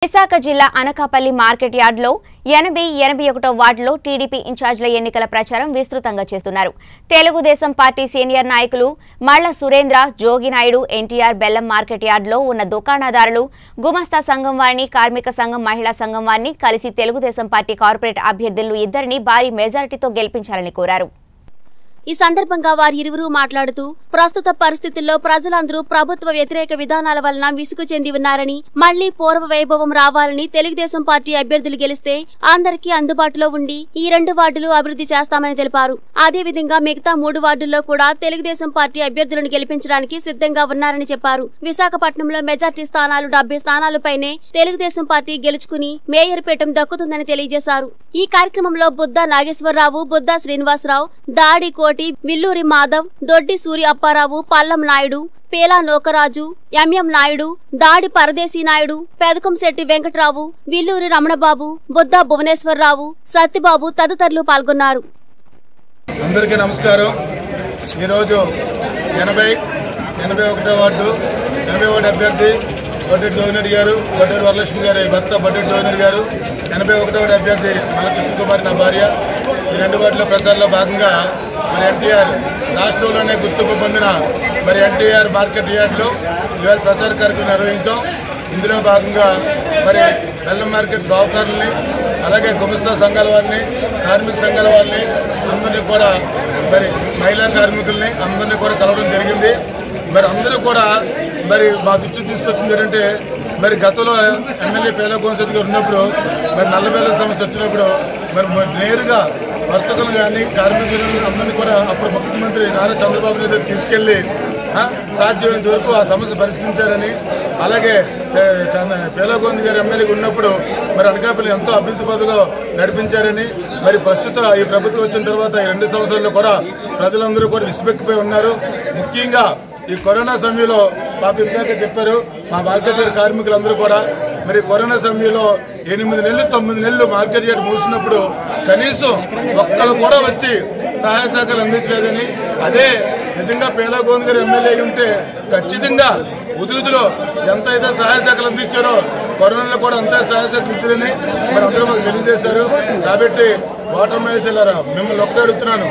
విశాఖ జిల్లా అనకాపల్లి మార్కెట్ యార్డ్లో ఎనభై ఎనభై ఒకటో వార్డులో టీడీపీ ఇన్ఛార్జ్ల ఎన్నికల ప్రచారం విస్తృతంగా చేస్తున్నారు తెలుగుదేశం పార్టీ సీనియర్ నాయకులు మళ్ల సురేంద్ర జోగినాయుడు ఎన్టీఆర్ బెల్లం మార్కెట్ యార్డ్లో ఉన్న దుకాణదారులు గుమస్తా సంఘం వారిని కార్మిక సంఘం మహిళా సంఘం వారిని కలిసి తెలుగుదేశం పార్టీ కార్పొరేట్ అభ్యర్థులను ఇద్దరిని భారీ మెజారిటీతో గెలిపించాలని కోరారు ఈ సందర్భంగా వారిరువురు మాట్లాడుతూ ప్రస్తుత పరిస్థితుల్లో ప్రజలందరూ ప్రభుత్వ వ్యతిరేక విధానాల వలన విసుగు చెంది ఉన్నారని మళ్లీ పూర్వ వైభవం రావాలని తెలుగుదేశం పార్టీ అభ్యర్థులు గెలిస్తే అందరికీ అందుబాటులో ఉండి ఈ రెండు వార్డులు అభివృద్ధి చేస్తామని తెలిపారు అదేవిధంగా మిగతా మూడు వార్డుల్లో కూడా తెలుగుదేశం పార్టీ అభ్యర్థులను గెలిపించడానికి సిద్ధంగా ఉన్నారని చెప్పారు విశాఖపట్నంలో మెజార్టీ స్థానాలు డెబ్బై స్థానాలపైనే తెలుగుదేశం పార్టీ గెలుచుకుని మేయర్ పీఠం దక్కుతుందని తెలియజేశారు ఈ కార్యక్రమంలో బుద్ధ నాగేశ్వరరావు బుద్ధ శ్రీనివాసరావు దాడి కోటి విల్లూరి మాధవ్ దొడ్డి సూరి అప్పారావు పల్లం నాయుడు పేలా నోకరాజు ఎంఎం నాయుడు దాడి పరదేశీ నాయుడు పెదకంశెట్టి వెంకట్రావు విల్లూరి రమణబాబు బుద్ధ భువనేశ్వరరావు సత్యబాబు తదితరులు పాల్గొన్నారు అందరికీ నమస్కారం ఈరోజు ఎనభై ఎనభై ఒకటో వార్డు ఎనభై ఒకటి అభ్యర్థి బడ్డెట్ జోగినర్ గారు బడ్డెట్ వరలక్ష్మి గారి భర్త బడ్డెట్ జోగినర్ గారు ఎనభై ఒకటో వార్డు అభ్యర్థి మన కృష్ణకుమారి నా భార్య ఈ రెండు వార్డుల ప్రచారంలో భాగంగా మరి ఎన్టీఆర్ రాష్ట్రంలోనే గుర్తింపు పొందిన మరి ఎన్టీఆర్ మార్కెట్ యార్డ్లో ఇవాళ ప్రచార కార్యక్రమం నిర్వహించాం ఇందులో భాగంగా మరి బెల్లం మార్కెట్ సాహుకారుల్ని అలాగే గుమస్తా సంఘాల వారిని కార్మిక సంఘాల వారిని అందరినీ కూడా మరి మహిళా కార్మికుల్ని అందరినీ కూడా కలవడం జరిగింది మరి అందరూ కూడా మరి మా దృష్టికి తీసుకొచ్చింది ఏంటంటే మరి గతంలో ఎమ్మెల్యే పేల గోన్సెత్ గారు ఉన్నప్పుడు మరి నల్లబేల సమస్య వచ్చినప్పుడు మరి మ- నేరుగా వర్తకులు కానీ కార్మికులు కానీ అందరినీ కూడా అప్పుడు ముఖ్యమంత్రి నారా చంద్రబాబు నాయుడు దగ్గరికి తీసుకెళ్లి ఆ, సాధ్యమైనంత వరకు ఆ సమస్య పరిష్కరించారని అలాగే ఏ, చంద్ర- పేలగోంది గారు ఎమ్మెల్యేగా ఉన్నప్పుడు మరి అనకాపల్లి ఎంతో అభివృద్ధి పథలో నడిపించారని మరి ప్రస్తుత ఈ ప్రభుత్వం వచ్చిన తర్వాత ఈ రెండు సంవత్సరాల్లో కూడా ప్రజలందరూ కూడా విసిపెక్కిపోయి ఉన్నారు ముఖ్యంగా ఈ కరోనా సమయంలో పాప ఇందాక చెప్పారు మా మార్కెట్ యార్డ్ కార్మికులందరూ కూడా మరి కరోనా సమయంలో ఎనిమిది నెలలు తొమ్మిది నెలలు మార్కెట్ యార్డ్ మూసినప్పుడు కనీసం ఒక్కరు కూడా వచ్చి సహాయ సహకారాలు అందించలేదని అదే నిజంగా పేలా గోవింద్ గారు ఎమ్మెల్యే అయి ఉంటే ఖచ్చితంగా ఉదూదులో ఎంత అయితే సహాయ శాఖలు అందించారో కరోనాలో కూడా అంతే సహాయ శాఖలు ఇద్దరని మరి అందరూ మాకు తెలియజేశారు కాబట్టి వాటర్ మహేశ్వరారా మిమ్మల్ని ఒకటే అడుగుతున్నాను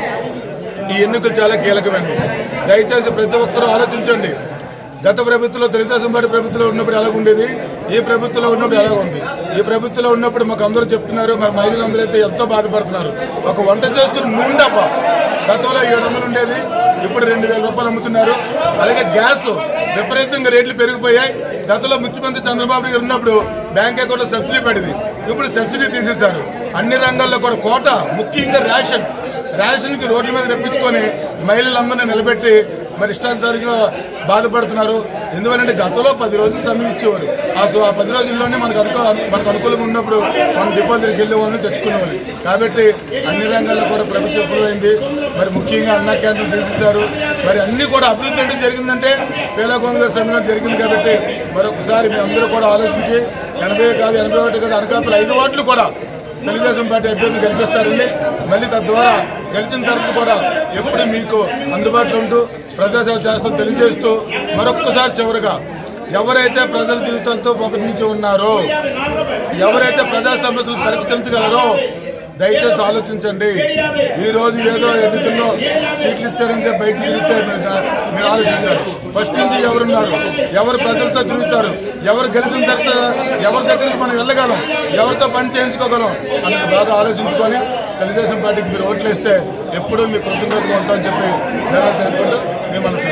ఈ ఎన్నికలు చాలా కీలకమైనవి దయచేసి ప్రతి ఒక్కరూ ఆలోచించండి గత ప్రభుత్వంలో తెలుగుదేశం పార్టీ ప్రభుత్వంలో ఉన్నప్పుడు ఎలా ఉండేది ఈ ప్రభుత్వంలో ఉన్నప్పుడు ఎలా ఉంది ఈ ప్రభుత్వంలో ఉన్నప్పుడు మాకు అందరూ చెప్తున్నారు మన మహిళలందరూ అయితే ఎంతో బాధపడుతున్నారు ఒక వంట చేసుకుని నూనె డబ్బా గతంలో ఏడు వందలు ఉండేది ఇప్పుడు రెండు వేల రూపాయలు అమ్ముతున్నారు అలాగే గ్యాస్ విపరీతంగా రేట్లు పెరిగిపోయాయి గతంలో ముఖ్యమంత్రి చంద్రబాబు గారు ఉన్నప్పుడు బ్యాంక్ అకౌంట్లో సబ్సిడీ పడింది ఇప్పుడు సబ్సిడీ తీసేశారు అన్ని రంగాల్లో కూడా కోట ముఖ్యంగా రేషన్ రేషన్కి రోడ్ల మీద తెప్పించుకొని మహిళలందరినీ నిలబెట్టి మరి ఇష్టానుసారిగా బాధపడుతున్నారు ఎందువల్లంటే గతంలో పది రోజులు సమయం ఇచ్చేవారు ఆ సో- ఆ పది రోజుల్లోనే మనకు అనుకూ మనకు అనుకూలంగా ఉన్నప్పుడు మనం డిపాజిట్కి వెళ్ళే వాళ్ళని తెచ్చుకునేవాళ్ళు కాబట్టి అన్ని రంగాల్లో కూడా ప్రభుత్వం విఫలమైంది మరి ముఖ్యంగా అన్న క్యాంటీన్ తీసేశారు మరి అన్ని కూడా అభివృద్ధి అంటే జరిగిందంటే పేలా కాంగ్రెస్ సమయంలో జరిగింది కాబట్టి మరొకసారి మీ అందరూ కూడా ఆలోచించి ఎనభై కాదు ఎనభై ఒకటి కాదు అనకాపల్లి ఐదు ఓట్లు కూడా తెలుగుదేశం పార్టీ అభ్యర్థిని గెలిపిస్తారని మళ్ళీ తద్వారా గెలిచిన తర్వాత కూడా ఎప్పుడు మీకు అందుబాటులో ఉంటూ ప్రజాసేవ చేస్తూ తెలియజేస్తూ మరొక్కసారి చివరిగా ఎవరైతే ప్రజల జీవితాలతో మొదటి నుంచి ఉన్నారో ఎవరైతే ప్రజా సమస్యలు పరిష్కరించగలరో దయచేసి ఆలోచించండి ఈ రోజు ఏదో ఎన్నికల్లో సీట్లు ఇచ్చారని చెప్పి బయట తిరిగితే మీరు- మీరు ఆలోచించారు ఫస్ట్ నుంచి ఎవరున్నారు ఎవరు ప్రజలతో తిరుగుతారు ఎవరు గెలిచిన తర్వాత ఎవరి దగ్గరికి మనం వెళ్ళగలం ఎవరితో పని చేయించుకోగలం అనేది బాగా ఆలోచించుకొని తెలుగుదేశం పార్టీకి మీరు ఓట్లు వేస్తే ఎప్పుడూ మీ కృతజ్ఞతగా ఉంటామని చెప్పి ధన్యవాదాలు తెలుపుకుంటూ మేము మన